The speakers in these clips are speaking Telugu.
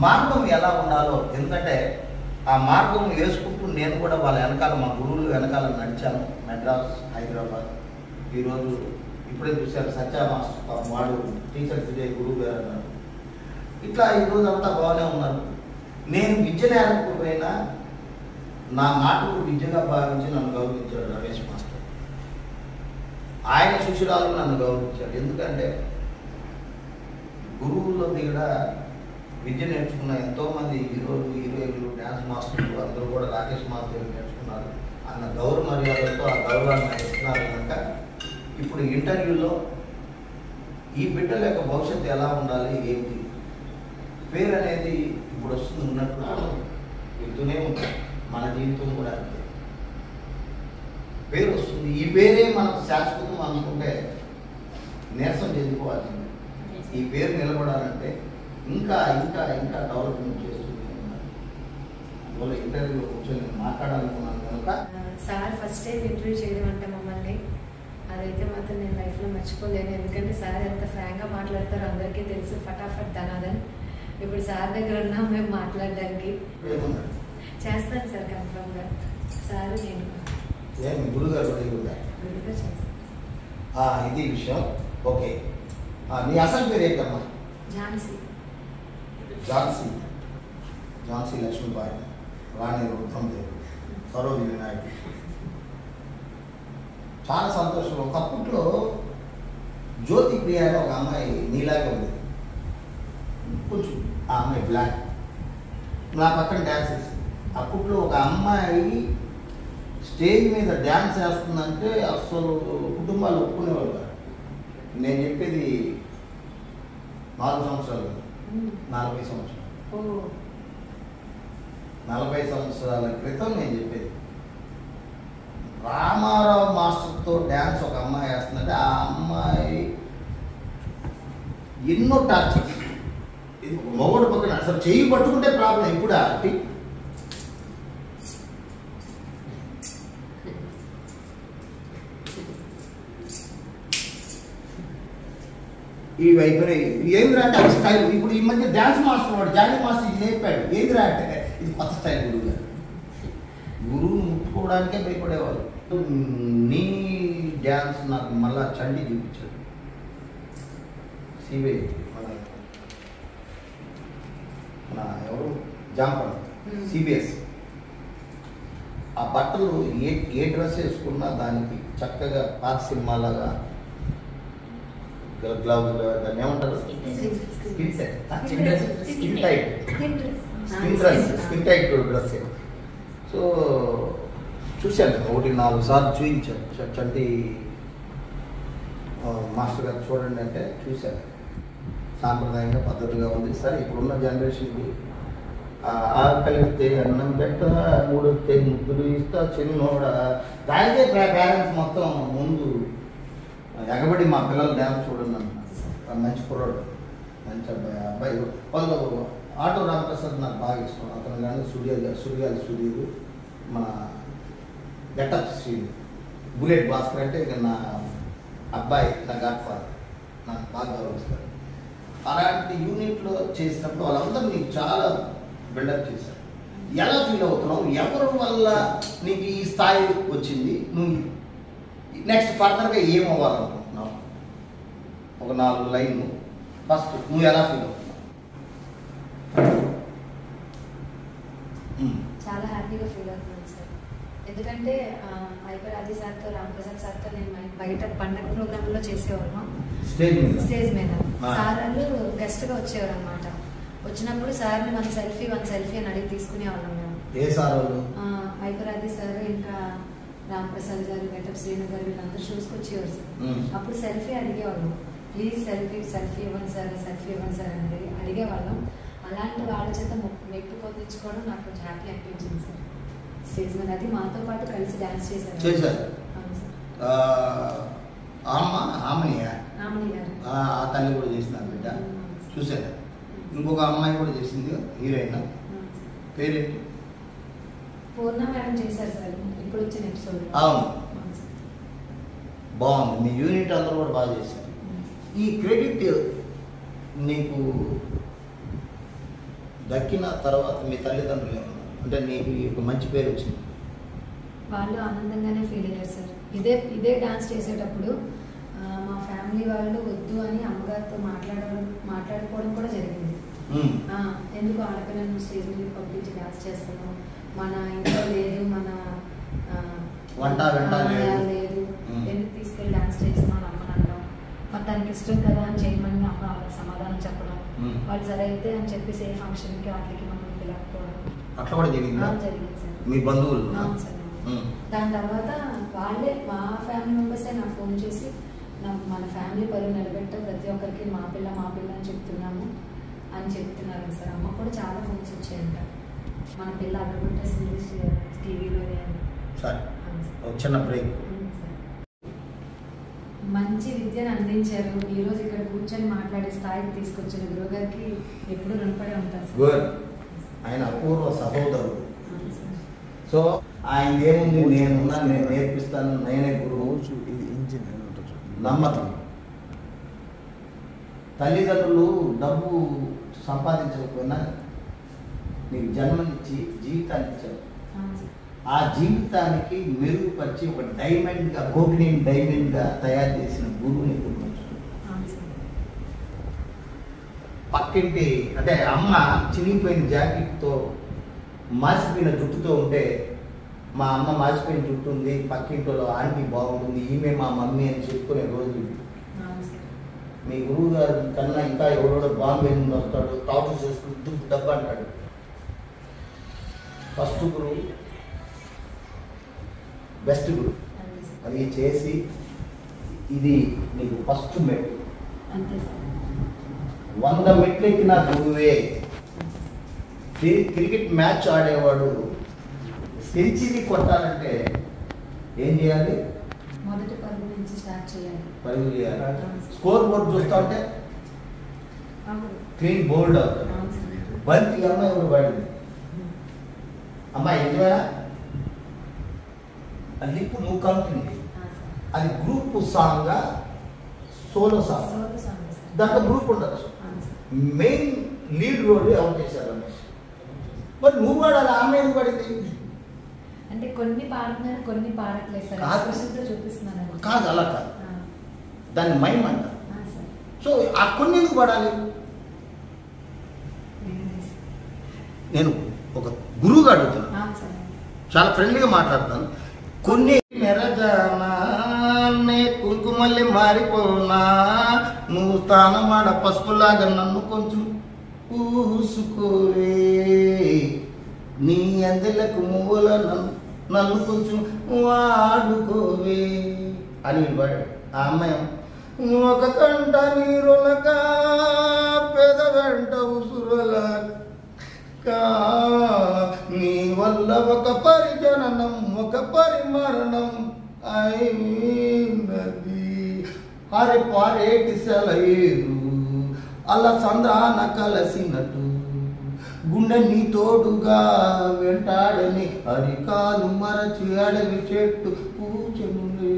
మార్గం ఎలా ఉండాలో ఎందుకంటే ఆ మార్గం వేసుకుంటూ నేను కూడా వాళ్ళ వెనకాల మా గురువులు వెనకాల నడిచాను మెడ్రాస్ హైదరాబాద్ ఈరోజు ఇప్పుడే చూశారు సత్య మాస్టర్ పాపం వాడు టీచర్ విజయ్ గురువు గారు అన్నారు ఇట్లా ఈరోజు అంతా బాగానే ఉన్నారు నేను విద్య నేర్పకపోయినా నా మాటకు విద్యగా భావించి నన్ను గౌరవించాడు రమేష్ మాస్టర్ ఆయన శిష్యురాలు నన్ను గౌరవించాడు ఎందుకంటే గురువుల్లో కూడా విద్య నేర్చుకున్న ఎంతో మంది హీరోలు హీరోయిన్లు డ్యాన్స్ మాస్టర్లు అందరూ కూడా రాకేష్ మాస్టర్ నేర్చుకున్నారు అన్న గౌరవ మర్యాదలతో ఆ గౌరవాన్ని నాకు ఇస్తున్నారు కనుక ఇప్పుడు ఇంటర్వ్యూలో ఈ బిడ్డల యొక్క భవిష్యత్తు ఎలా ఉండాలి ఏంటి పేరు అనేది ఇప్పుడు వస్తుంది ఉన్నట్టు వెళ్తూనే ఉంటుంది మన జీవితం కూడా అంతే పేరు వస్తుంది ఈ పేరే మనకు శాశ్వతం అనుకుంటే నీరసం చెందిపోవాల్సింది ఈ పేరు నిలబడాలంటే ఇంకా ఇంకా ఇంకా డెవలప్మెంట్ చేస్తూనే ఉన్నారు అందువల్ల ఇంటర్వ్యూలో కూర్చొని నేను మాట్లాడాలనుకున్నాను కనుక సార్ ఫస్ట్ టైం ఇంటర్వ్యూ చేయడం అంటే మమ్మల్ని అదైతే మాత్రం నేను లైఫ్లో మర్చిపోలేను ఎందుకంటే సార్ ఎంత ఫ్రాంక్గా మాట్లాడతారో అందరికీ తెలుసు ఫటాఫట్ ధనాదన్ ఇప్పుడు సార్ దగ్గర ఉన్నాం మేము మాట్లాడడానికి ఏముందండి చేస్తాను సార్ కన్ఫర్మ్గా సార్ నేను ఏమి గురుగారు కూడా ఉందా విడిగా చేస్తాను ఆ, ఇది విషయం ఓకే ఆ, నీ అసలు పేరు ఏంటమ్మా ఝాన్సీ ఝాన్సీ ఝాన్సీ లక్ష్మీబాయి రాణి రుద్రందేవి సరోజి వినాయక్ చాలా సంతోషం ఒకప్పట్లో జ్యోతి ప్రియ అనే ఒక అమ్మాయి నీలాగే ఉంది కొంచెం ఆ అమ్మాయి బ్లాక్ నా పక్కన డ్యాన్స్ వేసింది అప్పట్లో ఒక అమ్మాయి స్టేజ్ మీద డ్యాన్స్ వేస్తుందంటే అసలు కుటుంబాలు ఒప్పుకునేవాళ్ళు కాదు. నేను చెప్పేది నాలుగు సంవత్సరాలు కాదు, నలభై సంవత్సరాలు ఓ నలభై సంవత్సరాల క్రితం నేను చెప్పేది రామారావు మాస్టర్తో డ్యాన్స్ ఒక అమ్మాయి వేస్తుందంటే ఆ అమ్మాయి ఎన్నో టార్చర్ ఇది మొగడు పక్కన అసలు చెయ్యి పట్టుకుంటే ప్రాబ్లం ఇప్పుడు అట్టి ఈ వైపునే ఏంద్రా అంటే అది స్టైల్ ఇప్పుడు ఈ మధ్య డ్యాన్స్ మాస్టర్ వాడు జానీ మాస్టర్ ఇది నేర్పాడు ఏంద్రా అంటే ఇది కొత్త స్టైల్ గురువు గారు గురువుని ముట్టుకోవడానికే భయపడేవాళ్ళు నీ డ్యాన్స్ నాకు మళ్ళా చండి చూపించాడు సిబిఐ మన మన ఎవరు జాంపల్ Hmm. సిబిఎస్ ఆ బట్టలు ఏ ఏ డ్రెస్ వేసుకున్నా దానికి చక్కగా పాత సినిమాలాగా గ్లౌజ్ దాన్ని ఏమంటారు skin tight skin tight skin tight skin dress skin tight dress so చూశాను ఒకటి నాలుగు సార్లు చూపించాను చ- చంటి ఆ, మాస్టర్ గారు చూడండి అంటే చూశాను సాంప్రదాయంగా పద్ధతిగా ఉంది సరే ఇప్పుడున్న జనరేషన్కి ఆకలిస్తే అన్నం పెట్ట మూడొస్తే ముద్దులు ఇస్తా చిన్నోడ దానికే పేరెంట్స్ మొత్తం ముందు ఎగబడి మా పిల్లలు డ్యాన్స్ చూడండి అన్నారు మంచి కుర్రాడు మంచి అబ్బాయి ఆ అబ్బాయి వాళ్ళు ఆటో రామప్రసాద్ నాకు బాగా ఇష్టం అతను కానీ సూర్య సూర్యాల సూర్యుడు మన గెటప్ శ్రీను బుల్లెట్ భాస్కర్ అంటే ఇక నా అబ్బాయి నా గాడ్ ఫాదర్ నాకు బాగా గౌరవిస్తారు అలాంటి యూనిట్లో చేసినప్పుడు వాళ్ళందరూ నీకు చాలా బిల్డప్ చేశారు ఎలా ఫీల్ అవుతున్నావు ఎవరి వల్ల నీకు ఈ స్థాయి వచ్చింది నువ్వు నెక్స్ట్ ఫర్దర్గా ఏం అవ్వాలనుకుంటున్నావు ఒక నాలుగు లైన్లు ఫస్ట్ నువ్వు ఎలా ఫీల్ అవుతున్నావు ఉమ్. చాలా హ్యాపీగా ఫీల్ అవుతున్నాను సార్ ఎందుకంటే హైపర్ ఆది సార్తో రామప్రసాద్ సార్తో నేను బయ- బయట పండగ ప్రోగ్రాంలో చేసేవాళ్ళం స్టేజ్ మీద స్టేజ్ మీద ఆ. సార్ వాళ్ళు గెస్ట్గా వచ్చేవారు అనమాట వచ్చినప్పుడు సార్ని వన్ సెల్ఫీ వన్ సెల్ఫీ అని అడిగి తీసుకునేవాళ్ళం మేము ఏ సార్ వాళ్ళు ఆ, హైపర్ ఆది సార్ ఇంకా రామప్రసాద్ గారు గెటప్ శ్రీను గారు వీళ్ళందరూ షూస్కి వచ్చేవారు సార్ ఉమ్. అప్పుడు సెల్ఫీ అడిగేవాళ్ళం ప్లీజ్ సెల్ఫీ సెల్ఫీ ఇవ్వండి సార్ సెల్ఫీ ఇవ్వండి సార్ అని అడిగేవాళ్ళం అలాంటి వాళ్ళ చేత మొ- మెప్పు పొందించుకోవడం నాకు కొంచెం హ్యాపీ అనిపించింది సార్ స్టేజ్ మీద అది మాతో పాటు కలిసి డాన్స్ చేశారు చేశారు. అవును సార్ ఆ, అమ్మ ఆమెనియా రామణి గారు ఆ ఆ తల్లి కూడా చేసిన బిడ్డ చూసాను ఇంకొక అమ్మాయి కూడా చేసింది హీరోయిన్ అవును సార్. పేరేంటి పూర్ణ మేడం చేశారు సార్ ఇప్పుడు వచ్చిన ఎపిసోడ్ అవును బాగుంది మీ యూనిట్ అందరూ కూడా బాగా చేశారు ఈ క్రెడిట్ నీకు దక్కిన తర్వాత మీ తల్లిదండ్రులు ఏమన్నారు? అంటే నీకు ఈ ఒక మంచి పేరు వచ్చింది వాళ్ళు ఆనందంగానే ఫీల్ అయ్యారు సార్ ఇదే ఇదే డాన్స్ చేసేటప్పుడు ఆ, మా ఫ్యామిలీ వాళ్ళు వద్దు అని అమ్మగారితో మాట్లాడడం మాట్లాడుకోవడం కూడా జరిగింది ఉమ్. ఆ, ఎందుకు ఆడపిల్లను స్టేజ్ మీద పంపించి డాన్స్ చేస్తున్నాం మన ఇంట్లో లేదు మన ఆ, వంట వెంట ఆ, లేదు. లేదు ఉమ్. ఎందుకు తీసుకెళ్ళి డాన్స్ చేస్తున్నాను అమ్మని అనడం మరి తనకి ఇష్టం కదా అని చేయమని అమ్మ వాళ్ళకి సమాధానం చెప్పడం ఉమ్. వాళ్ళు సరే అయితే అని చెప్పేసి ఏ ఫంక్షన్కి వాటికి మమ్మల్ని పిలవకపోవడం అట్లా కూడా జరిగిందా ఆ, జరిగింది సార్ మీ బంధువులు అవును సార్ ఉమ్. దాని తర్వాత వాళ్ళే మా ఫ్యామిలీ మెంబర్సే నాకు ఫోన్ చేసి నాకు మన ఫ్యామిలీ పరువు నిలబెట్ట ప్రతి ఒక్కరికి మా పిల్ల మా పిల్ల అని చెప్తున్నాము అని చెప్తున్నారు సార్ అమ్మ కూడా చాలా ఫోన్స్ వచ్చాయంట మన పిల్ల అడగొట్టేసింది టీవీలోనే అని సరే అవును సార్. ఒక చిన్న బ్రేక్ అవును సార్. మంచి విద్యను అందించారు ఈ రోజు ఇక్కడ కూర్చొని మాట్లాడే స్థాయికి తీసుకొచ్చిన గురువు గారికి ఎప్పుడు రుణపడి ఉంటారు సార్. గుడ్ ఆయన అపూర్వ సహోదరుడు అవును సార్. సో ఆయన ఏముంది నేనున్నా నేను నేర్పిస్తాను నేనే గురువు రోజు ఇది ఇంజిన్ అని ఉంటుంది నమ్మకం తల్లిదండ్రులు డబ్బు సంపాదించకపోయినా నీకు జన్మనిచ్చి జీవితాన్ని ఇచ్చారు అవును సార్. ఆ జీవితానికి మెరుగుపరిచి ఒక డైమండ్గా గోపినేని డైమండ్గా తయారు చేసిన గురువుని గుర్తుంచుకో అవును సార్. పక్కింటి అంటే అమ్మ చినిగిపోయిన జాకెట్తో మాసిపోయిన జుట్టుతో ఉంటే మా అమ్మ మాసిపోయిన జుట్టు ఉంది పక్కింటిలో ఆంటీ బాగుంటుంది ఈమె మా మమ్మీ అని చెప్పుకునే రోజు ఇవి. అవును సార్. మీ గురువు గారు కన్నా ఇంకా ఎవడో బాంబే నుండి వస్తాడు టాపు చేసుకుని దుబ్బు డబ్బు అంటాడు ఫస్ట్ గురువు బెస్ట్ గురువు అంతే సార్. అది చేసి ఇది నీకు ఫస్ట్ మెట్ అంతే సార్. వంద మెట్లు ఎక్కిన గురువే క్రి- క్రికెట్ మ్యాచ్ ఆడేవాడు సెంచరీ కొట్టాలంటే ఏం చేయాలి మొదటి పరుగు నుంచి స్టార్ట్ చేయాలి పరుగు చేయాలి స్కోర్ బోర్డు చూస్తా ఉంటే అవును. క్లీన్ బోల్డ్ అవుతుంది అవును సార్. బంతి అమ్మాయి ఎవరు పడింది అమ్మాయి నిజమేనా అది ఇప్పుడు నువ్వు కనుక్కుంది ఆ సార్. అది group song solo song solo song sir. దాంట్లో గ్రూప్ ఉండదు అవును సార్. మెయిన్ లీడ్ రోల్ ఎవరు చేశారు రమేష్ మరి నువ్వు పాడాలి ఆమె ఎందుకు పడింది అంటే కొన్ని పాడుతున్నారు కొన్ని పాడట్లేదు సార్ కాదు. ఎక్స్ప్రెషన్తో చూపిస్తున్నాను కాదు అలా కాదు ఆ, దాన్ని మైమ్ అంటారు ఆ సార్. సో ఆ కొన్ని ఎందుకు పడాలి Very nice. నేను ఒక గురువుగా అడుగుతున్నాను అవును సార్. చాలా ఫ్రెండ్లీగా మాట్లాడతాను కొన్ని నెరజానే కుంకుమల్లి మారిపోనా నువ్వు స్థానమాడ పసుపులాగా నన్ను కొంచెం పూసుకోవే నీ అందెలకు మువ్వల నన్ను నన్ను కొంచెం వాడుకోవే అని పాడాడు ఆ అమ్మాయి ఒక కంట నీరులక పెద వెంట ఉసురులా కా నీ వల్ల ఒక పరిజననం ఒక పరిమరణం అయినది హరి పారేటి సెలయేరు అలా సంద్రాన కలసినట్టు గుండె నీ తోడుగా వెంటాడని అరికాలు మరచి అడవి చెట్టు పూచనులే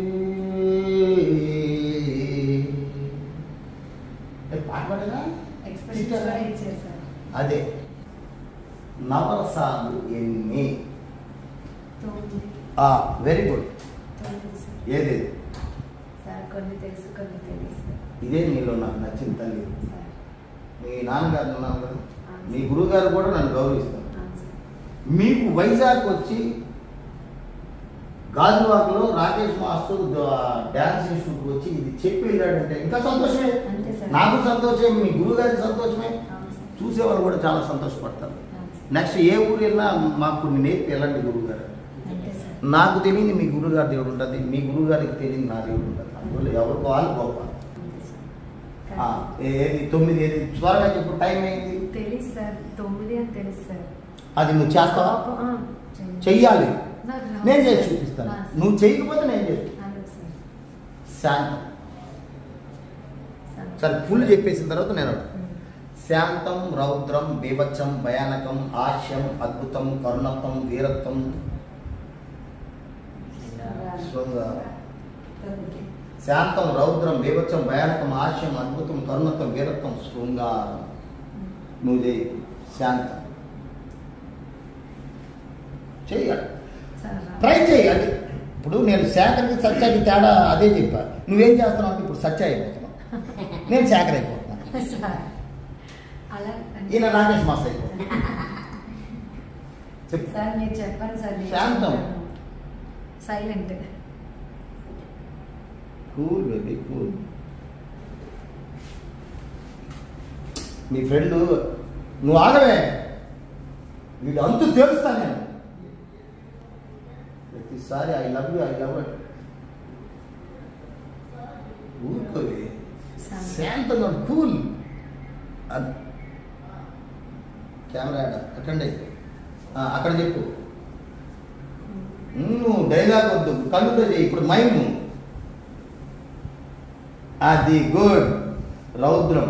ఏ పాట పాడగా ఎక్స్ప్రెషన్స్ కూడా ఇచ్చారు సార్ అదే నవరసాలు ఎన్ని తోడు వెరీ గుడ్ తోడు సార్ ఏది సార్ కొన్ని తెలుసు కొన్ని తెలియదు సార్ ఇదే నీలో నాకు నచ్చిన తల్లి సార్ మీ నాన్నగారు ఉన్నారు కదా మీ గురువు గారు కూడా నన్ను గౌరవిస్తారు అవును సార్ మీకు వైజాగ్ వచ్చి గాజువాకలో రాకేష్ మాస్టర్ డ్యాన్స్ ఇన్స్టిట్యూట్ వచ్చి ఇది చెప్పి వెళ్ళాడంటే ఇంకా సంతోషమే అంతే సార్ నాకు సంతోషమే మీ గురువు గారికి సంతోషమే అవును సార్ చూసేవాళ్ళు కూడా చాలా సంతోషపడతారు అవును సార్. నెక్స్ట్ ఏ ఊరు వెళ్ళినా మాకు కొన్ని నేర్పి వెళ్ళండి గురువు గారు అంతే సార్ నాకు తెలియని మీ గురుగారి దేవుడు ఉంటుంది మీ గురుగారికి తెలియని నా దేవుడు ఉంటుంది అందువల్ల ఎవరికి వాళ్ళు గొప్ప అంతే సార్ ఆ, ఏది తొమ్మిది ఏది త్వరగా చెప్పు టైం అయింది తెలుసు సార్ తొమ్మిది అని తెలుసు సార్ అది నువ్వు చేస్తావా ఆ, చెయ్యండి. చెయ్యాలి నాకు రాదు నేను చేసి సార్. చూపిస్తాను ఆ, సార్. నువ్వు చేయకపోతే నేను చేస్తాను అలాగే సార్. శాంతం సార్. సరే ఫుల్ చెప్పేసిన తర్వాత నేను అడుగుతాను. ఉమ్. శాంతం రౌద్రం బీభత్సం భయానకం హాస్యం అద్భుతం కరుణత్వం వీరత్వం శృంగారం. ఓకే. శాంతం రౌద్రం బీభత్సం భయానకం హాస్యం అద్భుతం కరుణత్వం వీరత్వం శృంగారం ఉమ్. నువ్వు చేయి శాంతం చెయ్యాలి సార్ ట్రై చేయి అది ఇప్పుడు నేను శాఖర్కి సత్యాకి తేడా అదే చెప్పా నువ్వేం చేస్తున్నావు అంటే ఇప్పుడు సత్య అయిపోతున్నావు నేను శాఖర్ అయిపోతున్నా సార్ అలా ఈయన రాకేష్ మాస్టర్ అయిపోతున్నా చెప్పు సార్ మీరు చెప్పండి సార్ నేను శాంతం. చెప్తాను. సైలెంట్ కూల్ బేబీ కూల్ మీ ఫ్రెండ్ నువ్వు ఆగవే వీడు అంతు తెలుస్తా నేను ప్రతిసారి I love you I love ఊరుకోవే శాంతంగా కూల్ కెమెరా అటండి అక్కడ చెప్పు నువ్వు డైలాగ్ వద్దు కళ్ళుతో చేయి ఇప్పుడు మైమ్ అది గుడ్ రౌద్రం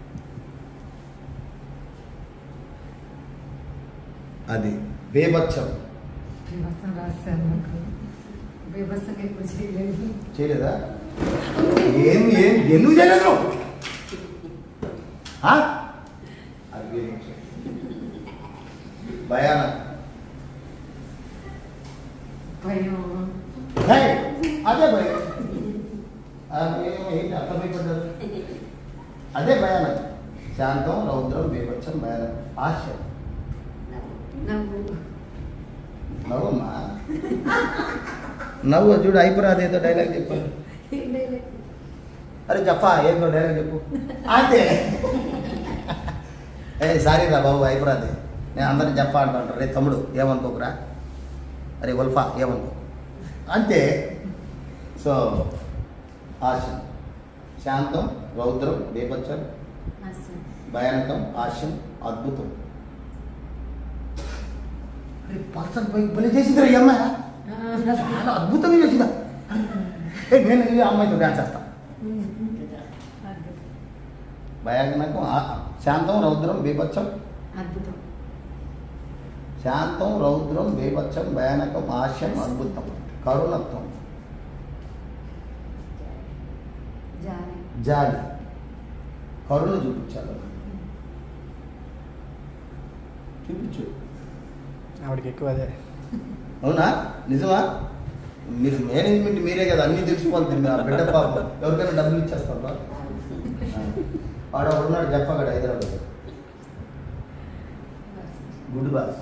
అది బేబచ్చం బీభత్సం రాస్తారు నాకు బీభత్సంగా ఇప్పుడు చేయలేదు చేయలేదా ఏం ఏం ఎందుకు చేయలేదు నువ్వు? ఆ? అది బేబచ్చం. భయానక్ భయం హే, అదే భయం ఆ, ఏ- ఏంటి అర్థం భయపడ్డారు అదే భయానక్ శాంతం రౌద్రం బేబచ్చం భయానక్ ఆశ నవ్వు నవ్వమ్మా నవ్వు చూడు అయిపోరాదు ఏదో డైలాగ్ చెప్పారు ఏం లేదు. అరే చెప్పా ఏందో డైలాగ్ చెప్పు అంతే ఏ సారీ రా బాబు అయిపోరాది నేను అందరిని చెప్పా అంటాను రే తమ్ముడు ఏమనుకోకురా అరే ఉల్ఫా ఏమనుకో అంతే సో ఆశ శాంతం రౌద్రం బేపచ్చం అసలు. భయానకం ఆశం అద్భుతం పర్సన్ పోయి పని చేసిందిరా ఈ అమ్మాయి ఆ, చాలా అద్భుతంగా చేసిందా ఏ, నేను ఈ అమ్మాయితో డ్యాన్స్ చేస్తా ఉమ్, అద్భుతం. భయానకం ఆ- శాంతం రౌద్రం బీభత్సం అద్భుతం శాంతం రౌద్రం బీభత్సం భయానకం ఆశయం అద్భుతం కరుణత్వం జాలి జాలి కరుణ చూపించాలి చూపించు ఆవిడకి ఎక్కువ అదే అవునా నిజమా మీరు మేనేజ్మెంట్ మీరే కదా అన్నీ తెలుసుకోవాలి మీరు ఆ బిడ్డ పాప ఎవరికైనా డబ్బులు ఇచ్చేస్తారా వాడు ఒకడు ఉన్నాడు చెప్పగడ హైదరాబాద్ గుడ్ బాస్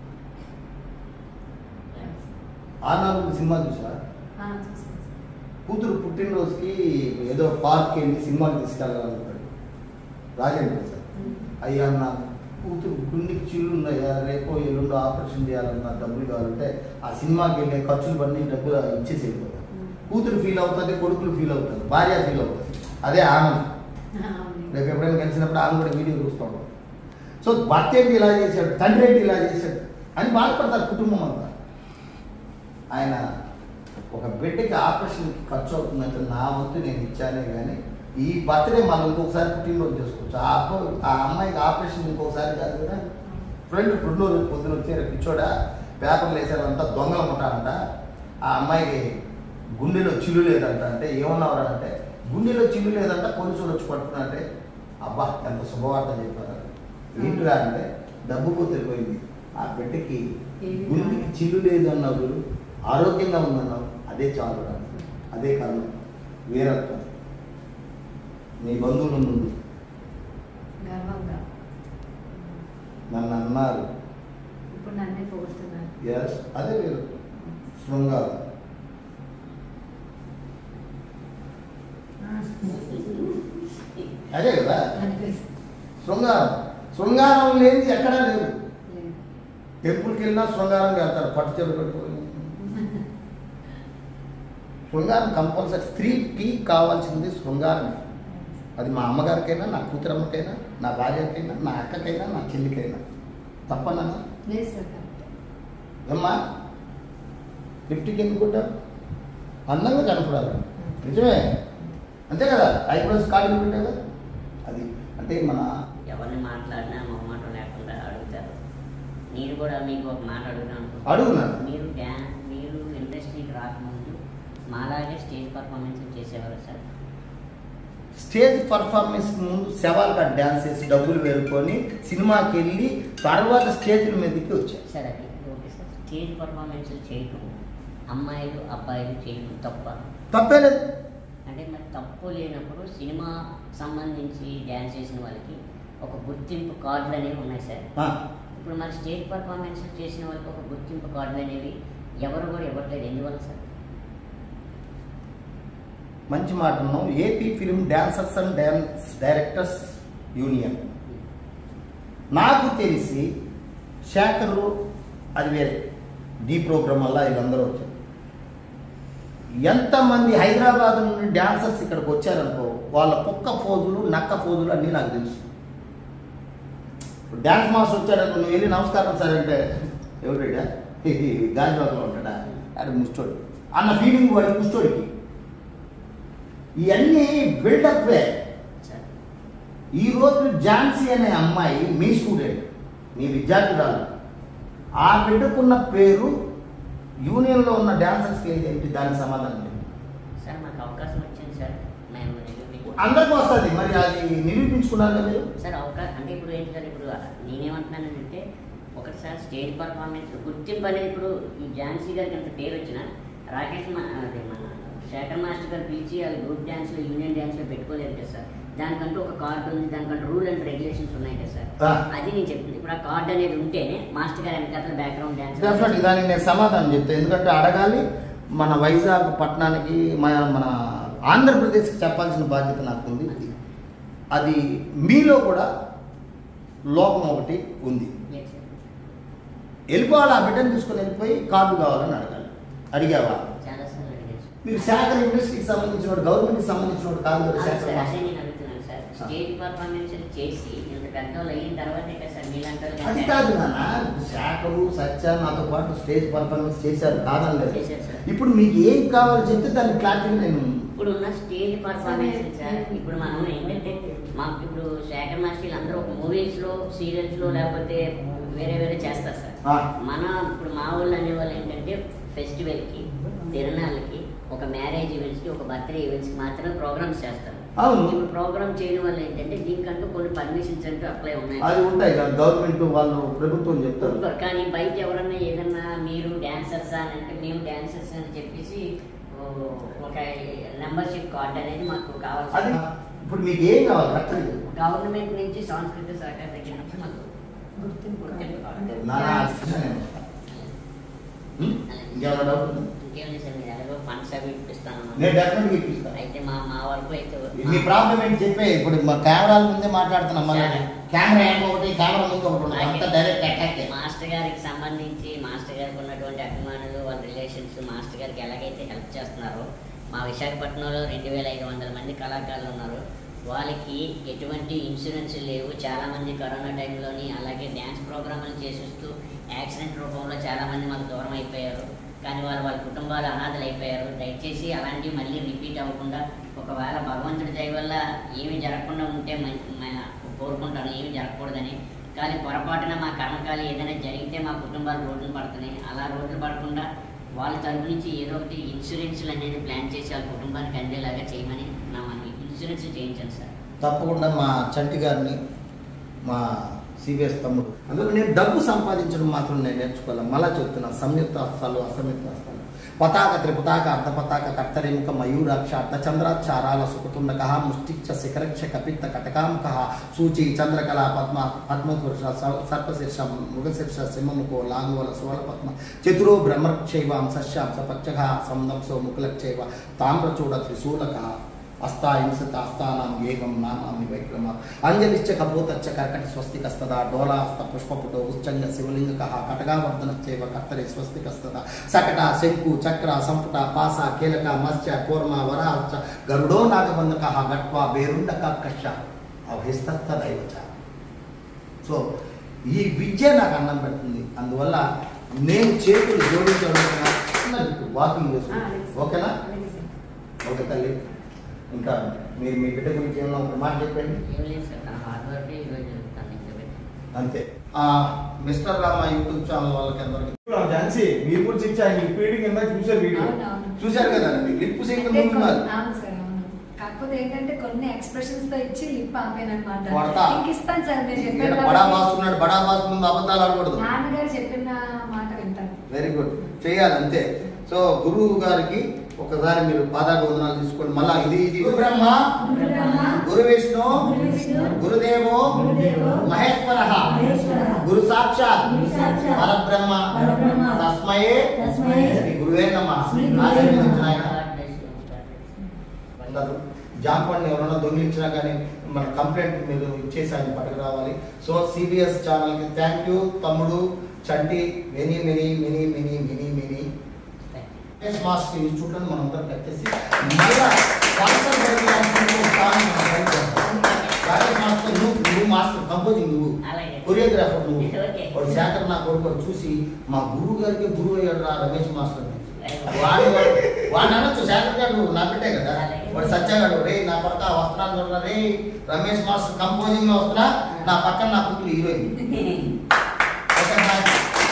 ఆ నాలుగు సినిమా చూసా ఆ, చూసాను సార్. కూతురు పుట్టినరోజుకి ఏదో పార్క్ వెళ్ళి సినిమాకి తీసుకెళ్ళాలనుకుంటాడు రాజేంద్ర సార్ ఉమ్. అయ్యా నా కూతురు గుండెకి చిల్లు ఉన్నాయా రేపో ఎల్లుండో ఆపరేషన్ చేయాలన్నా డబ్బులు కావాలంటే ఆ సినిమాకి వెళ్ళే ఖర్చులు పని డబ్బులు ఇచ్చేసి వెళ్ళిపోతారు ఉమ్. కూతురు ఫీల్ అవుతుంది కొడుకులు ఫీల్ అవుతారు భార్య ఫీల్ అవుతుంది అదే ఆనందం ఆ, అవును. రేపు ఎప్పుడైనా కలిసినప్పుడు ఆమె కూడా వీడియో చూస్తూ ఉంటాం సో భర్త ఏంటి ఇలా చేశాడు తండ్రి ఏంటి ఇలా చేశాడు అని బాధపడతారు కుటుంబం అంతా ఆయన ఒక బిడ్డకి ఆపరేషన్కి ఖర్చు అవుతుందంటే నా వంతు నేను ఇచ్చానే కానీ ఈ బర్త్డే మనం ఇంకొకసారి పుట్టినరోజు చేసుకోవచ్చు ఆ అబ్బ- ఆ అమ్మాయికి ఆపరేషన్ ఇంకొకసారి కాదు కదా ఫ్రెండ్ పుట్టినరోజు పొద్దున వచ్చారు పిచ్చోడా పేపర్లు వేసారంతా దొంగలు ఉంటారంట ఆ అమ్మాయికి గుండెలో చిల్లు లేదంట అంటే ఏమన్నారా అంటే గుండెలో చిల్లు లేదంట పోలీసులు వచ్చి పట్టుకున్నారంటే అబ్బా ఎంత శుభవార్త చెప్పారు ఏంటిరా అంటే డబ్బు పోతే ఆ బిడ్డకి ఏమి గుండెకి చిల్లు లేదు అన్నావు ఆరోగ్యంగా ఉందన్నావు అదే చాలు రా. అదే కారణం వీరత్వం నీ బంధువుల ముందు గర్వంగా నన్ను అన్నారు ఇప్పుడు నన్నే పొగుడుతున్నారు ఎస్ అదే వీరు శృంగారం అదే కదా అనిపిస్తుంది శృంగారం శృంగారం లేనిది ఎక్కడా లేదు లేదు. టెంపుల్కి వెళ్ళినా శృంగారం వెళ్తారు పట్టు చెరువు కట్టుకొని శృంగారం కంపల్సరీ స్త్రీకి కావాల్సింది శృంగారమే అది మా అమ్మగారికైనా నా కూతురమ్మకైనా నా భార్యకైనా నా అక్కకైనా నా చెల్లికైనా తప్పనా లేదు సార్ కరెక్ట్. ఏమ్మా ఫిఫ్టీకి ఎందుకు కొట్టావు అందంగా కనపడాలి నిజమే అంతే కదా ఐబ్రోస్ కాళ్ళు పెట్టావు కదా అది అంటే మన ఎవరిని మాట్లాడినా మొహమాటం లేకుండా అడుగుతారు నేను కూడా మీకు ఒక మాట అడుగుతాను అడుగున్నాను మీరు డ్యాన్స్ మీరు ఇండస్ట్రీకి రాకముందు మాలాగే స్టేజ్ పర్ఫార్మెన్స్ చేసేవారు సార్ స్టేజ్ పర్ఫార్మెన్స్ ముందు శవాలుగా డ్యాన్స్ చేసి డబ్బులు వేరుకొని సినిమాకి వెళ్ళి తర్వాత స్టేజ్ల మీదకి వచ్చారు సార్ అది ఓకే సార్ స్టేజ్ పర్ఫార్మెన్స్లు చేయటం అమ్మాయిలు అబ్బాయిలు చేయటం తప్ప తప్పేలేదు అంటే మరి తప్పు లేనప్పుడు సినిమా సంబంధించి డ్యాన్స్ చేసిన వాళ్ళకి ఒక గుర్తింపు కార్డులు అనేవి ఉన్నాయి సార్ ఆ, ఇప్పుడు మరి స్టేజ్ పర్ఫార్మెన్స్ చేసిన వాళ్ళకి ఒక గుర్తింపు కార్డులు అనేవి ఎవరు కూడా ఇవ్వట్లేదు ఎందువల్ల సార్ మంచి మాట ఉన్నాం AP film dancers and dance directors union నాకు తెలిసి శేఖరు అది వేరే డి ప్రోగ్రామ్ వల్ల వీళ్ళందరూ వచ్చారు ఎంతమంది హైదరాబాద్ నుండి డాన్సర్స్ ఇక్కడికి వచ్చారనుకో వాళ్ళ కుక్క పోజులు నక్క పోజులు అన్నీ నాకు తెలుసు ఇప్పుడు డాన్స్ మాస్టర్ వచ్చాడనుకో నువ్వు వెళ్ళి నమస్కారం సార్ అంటే ఎవరుడా గాంధీబాగ్లో ఉంటాడా అది ముష్టోడు అన్న ఫీలింగ్ వాడి ముష్టోడికి ఇవన్నీ బిల్డప్ వే సార్ ఈ రోజు ఝాన్సీ అనే అమ్మాయి మీ స్టూడెంట్ మీ విద్యార్థురాలు ఆ బిడ్డకున్న పేరు యూనియన్లో ఉన్న డాన్సర్స్కి ఏంటి దానికి సమాధానం లేదు సార్ మాకు అవకాశం వచ్చింది సార్ మేము నిరూపించు అందరికీ వస్తుంది మరి అది నిరూపించుకున్నారు కదా మీరు సార్ అవకాశం అంటే ఇప్పుడు ఏంటి సార్ ఇప్పుడు నేనేమంటున్నానంటే ఒకటి సార్ స్టేజ్ పర్ఫార్మెన్స్ గుర్తింపు అనేది ఇప్పుడు ఈ ఝాన్సీ గారికి అంత పేరు వచ్చిన రాకేష్ మా అదే మన శేఖర్ మాస్టర్ గారు పిలిచి అది గ్రూప్ డ్యాన్స్లో యూనియన్ డ్యాన్స్లో పెట్టుకోలేదు కదా సార్ దానికంటూ ఒక కార్డు ఉంది దానికంటూ రూల్ అండ్ రెగ్యులేషన్స్ ఉన్నాయి కదా సార్ ఆ. అది నేను చెప్తుంది ఇప్పుడు ఆ కార్డు అనేది ఉంటేనే మాస్టర్ గారు వెనకాల బ్యాక్గ్రౌండ్ డెఫినెట్ డ్యాన్స్ దానికి నేను సమాధానం చెప్తాను ఎందుకంటే అడగాలి మన వైజాగ్ పట్టణానికి మన మన ఆంధ్రప్రదేశ్కి చెప్పాల్సిన బాధ్యత నాకు ఉంది అది మీలో కూడా లోపం ఒకటి ఉంది వెళ్ళిపోవాలి ఆ బిడ్డను తీసుకొని వెళ్ళిపోయి కార్డు కావాలని అడగాలి అడిగావా చాలా సార్లు అడిగాను సార్. మీరు శాఖర్ ఇండస్ట్రీకి సంబంధించిన వాడు గవర్నమెంట్కి సంబంధించిన వాడు కాదు కదా అవును శాఖర్ సార్, అదే మాస్టర్. నేను అడుగుతున్నాను సార్ స్టేజ్ పర్ఫార్మెన్స్ చేసి ఇంత పెద్దోళ్ళు అయిన తర్వాతే కదా సార్ మీలాంటి వాళ్ళు అది కాదు నాన్న శాఖలు సత్య నాతో పాటు స్టేజ్ పర్ఫార్మెన్స్ చేశారు కాదని లేదు చేశారు సార్. ఇప్పుడు మీకు ఏం కావాలో చెప్తే దాన్ని క్లారిటీ నేను ఇప్పుడు ఉన్న స్టేజ్ పర్ఫార్మెన్స్ సార్ ఇప్పుడు మనం ఏంటంటే మాకు ఇప్పుడు శేఖర్ మాస్టర్లు అందరూ ఒక మూవీస్ లో సీరియల్స్ లో లేకపోతే వేరే వేరే చేస్తారు సార్ ఆ. మన ఇప్పుడు మా వాళ్ళు అనేవాళ్ళు ఏంటంటే ఫెస్టివల్ కి తిరణాలకి ఒక మ్యారేజ్ ఈవెంట్స్ కి ఒక బర్త్డే ఈవెంట్స్ కి మాత్రమే ప్రోగ్రామ్స్ చేస్తారు అవును. ఇప్పుడు ప్రోగ్రామ్ చేయడం వల్ల ఏంటంటే దీనికంటూ కొన్ని పర్మిషన్స్ అంటూ అప్లై ఉన్నాయి అది ఉంటాయి కదా గవర్నమెంట్ వాళ్ళు ప్రభుత్వం చెప్తారు ఉంటారు. కానీ బయట ఎవరన్నా ఏదన్నా మీరు డాన్సర్స్ అని అంటే మేము డాన్సర్స్ అని చెప్పేసి ఓ, ఒక మెంబర్షిప్ కార్డ్ అనేది మాకు అది కావాల్సి ఇప్పుడు మీకు ఏం కావాలి కరెక్ట్ గవర్నమెంట్ నుంచి సాంస్కృతిక సహకార దగ్గర నుంచి మాకు గుర్తింపు గుర్తింపు అంటే నా హ్మ్? ఇంకేమైనా డౌట్ ఉందా? ఇంకేం లేదు సార్ మీరు ఎలాగో ఫండ్స్ అవి ఇప్పిస్తాను నేను డెఫినెట్గా ఇప్పిస్తాను అయితే మా మా వరకు అయితే మీ ప్రాబ్లం ఏంటి చెప్పే ఇప్పుడు మా కెమెరాల ముందే మాట్లాడుతున్నాం మళ్ళీ సరే. కెమెరా ఏమో ఒకటి కెమెరా ముందు ఒకటి ఉండదు అంతా డైరెక్ట్ అటాక్ మాస్టర్ గారికి సంబంధించి మాస్టర్ గారికి ఉన్నటువంటి అభిమానులు వాళ్ళ రిలేషన్స్ మాస్టర్ గారికి ఎలాగైతే హెల్ప్ చేస్తున్నారో మా విశాఖపట్నంలో రెండు వేల ఐదు వందల మంది కళాకారులు ఉన్నారు వాళ్ళకి ఎటువంటి ఇన్సూరెన్స్ లేవు చాలామంది కరోనా టైంలోని అలాగే డ్యాన్స్ ప్రోగ్రాములు చేసిస్తూ యాక్సిడెంట్ రూపంలో చాలామంది మాకు దూరం అయిపోయారు కానీ వాళ్ళు వాళ్ళ కుటుంబాలు అనాథలు అయిపోయారు దయచేసి అలాంటివి మళ్ళీ రిపీట్ అవ్వకుండా ఒకవేళ భగవంతుడి దయ వల్ల ఏమి జరగకుండా ఉంటే మం- మ- కోరుకుంటాను ఏమి జరగకూడదని కానీ పొరపాటున మా కర్మకాలి ఏదైనా జరిగితే మా కుటుంబాలు రోడ్లు పడుతున్నాయి అలా రోడ్లు పడకుండా వాళ్ళ తరపు నుంచి ఏదో ఒకటి ఇన్సూరెన్స్లు అనేది ప్లాన్ చేసి వాళ్ళ కుటుంబానికి అందేలాగా చేయమని నా మనవి ఇన్సూరెన్స్ చేయించండి సార్ తప్పకుండా మా చంటి గారిని మా సిబిఎస్ తమ్ముడు అందులో నేను డబ్బు సంపాదించడం మాత్రం నేను నేర్చుకోవాలి మళ్ళా చెప్తున్నా సంయుక్త హస్తాలు అసంయుక్త హస్తాలు పతాక త్రిపతాక అర్ధ పతాక కర్తరేముఖ మయూరాక్ష అర్ధచంద్రాచారాల సుఖతుండక ముష్టిక్ష శిఖరక్ష కపిత్త కటకాముఖ సూచి చంద్రకళ పద్మ పద్మపురుష స- సర్పశీర్ష మృగశీర్ష సింహముఖో లాంగోల సోల పద్మ చతురో బ్రహ్మక్షైవాం సశ్యాం సపక్ష సందంసో ముకులక్షైవ తామ్రచూడ త్రిశూలక అస్తాహింసత అస్తానాం ఏకం నామామి వైక్రమ అంజలిశ్చ కపోతచ్చ కర్కటి స్వస్తికస్తద డోలాస్త పుష్పపుటో ఉచ్చంగ శివలింగక కటగావర్ధనశ్చైవ కర్తరి స్వస్తికస్తద సకట శంకు చక్ర సంపుట పాస కీలక మత్స్య కూర్మ వరాచ గరుడో నాగబంధక గట్వా బేరుండక కష అవహిస్తత్త దైవచ సో ఈ విద్య నాకు అన్నం పెడుతుంది అందువల్ల నేను చేతులు జోడించడం వాకింగ్ చేసుకుంటాను ఓకేనా అలాగే సార్. ఓకే తల్లి ఇంకా మీరు మీ బిడ్డ గురించి ఏమన్నా ఒక మాట చెప్పండి ఏం లేదు సార్ తన హార్డ్ వర్క్ ఈరోజు జరుగుతుంది ఇంకా పెట్టి అంతే ఆ, మిస్టర్ రామ యూట్యూబ్ ఛానల్ వాళ్ళకి అందరికి ఝాన్సీ మీరు కూడా చెక్ ఆయన లిప్ రీడింగ్ ఎంత చూసారు వీడియో అవునవును. చూశారు కదా లిప్ సింక్ అంటే ముందు కొన్ని- ఉన్నారు. అవును సార్ అవును కాకపోతే ఏంటంటే కొన్ని ఎక్స్ప్రెషన్స్ తో ఇచ్చి లిప్ ఆపాను అనమాట కొడతా. ఇంక ఇస్తాను సార్ మీరు ఇక్కడ చెప్పారు బడా కాబట్టి. బాస్ ఉన్నాడు బడా బాస్ ముందు అబద్ధాలు ఆడకూడదు నాన్నగారు చెప్పిన మాట వింటాను వెరీ గుడ్ చేయాలి అంతే సో గురువు గారికి ఒకసారి మీరు పాదాభివందనాలు తీసుకోండి మళ్ళా ఇది ఇది గురు బ్రహ్మ గురు బ్రహ్మ, గురు విష్ణు గురు విష్ణు, గురుదేవో గురుదేవో, మహేశ్వర మహేశ్వరః, గురు సాక్షాత్ గురు సాక్షాత్, పరబ్రహ్మ పరబ్రహ్మ, తస్మయే తస్మయే, శ్రీ గురువే నమ శ్రీ గురువే ఆశీర్వదించిన నమః. ఆయన అందరూ జాంపండి ఎవరైనా దొంగిలించినా కానీ మన కంప్లైంట్ మీరు ఇచ్చేసి ఆయన పట్టుకు రావాలి సో సిబిఎస్ ఛానల్కి థ్యాంక్ యూ తమ్ముడు Chanti many many many many many many S mask institute మనం అందరం కట్టేసి మళ్ళా స్పాన్సర్ చేయడానికి స్థానం మనం try చేద్దాం. రాకేష్ మాస్టర్ నువ్వు నువ్వు మాస్టర్ కంపోజింగ్ నువ్వు అలాగే. కొరియోగ్రాఫర్ నువ్వు ఓకే. వాడు శేఖర్ నా కొడుకు వాడు చూసి మా గురువు గారికి గురువు అయ్యాడు రా రమేష్ మాస్టర్ అని. వాడు వాడిని అనొచ్చు శేఖర్ గారు నా బిడ్డే కదా వాడు సత్యగాడు రే నా పక్క వస్తున్నాను చూడరా రే రమేష్ మాస్టర్ కంపోజింగ్ లో వస్తున్నా నా పక్కన నా కూతురు హీరోయిన్ ఓకే బాయ్.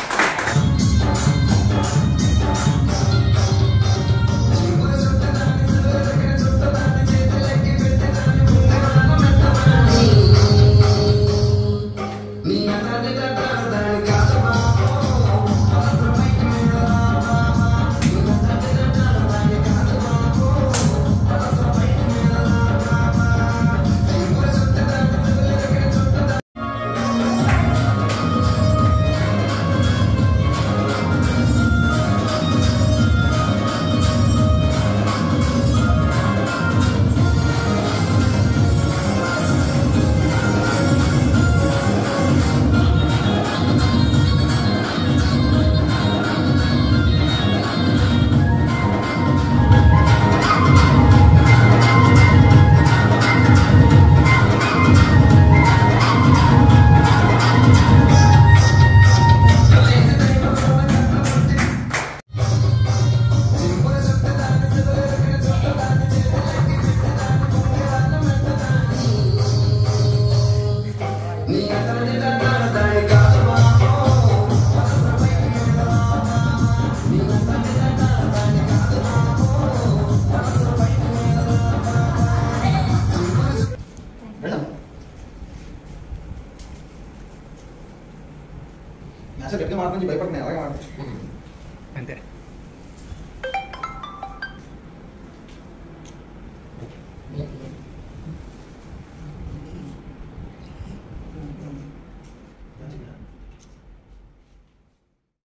మేడం అసలు గట్టిగా మాట్లాడి భయపడుతున్నాయి అలాగే మాట్లాడు అంతే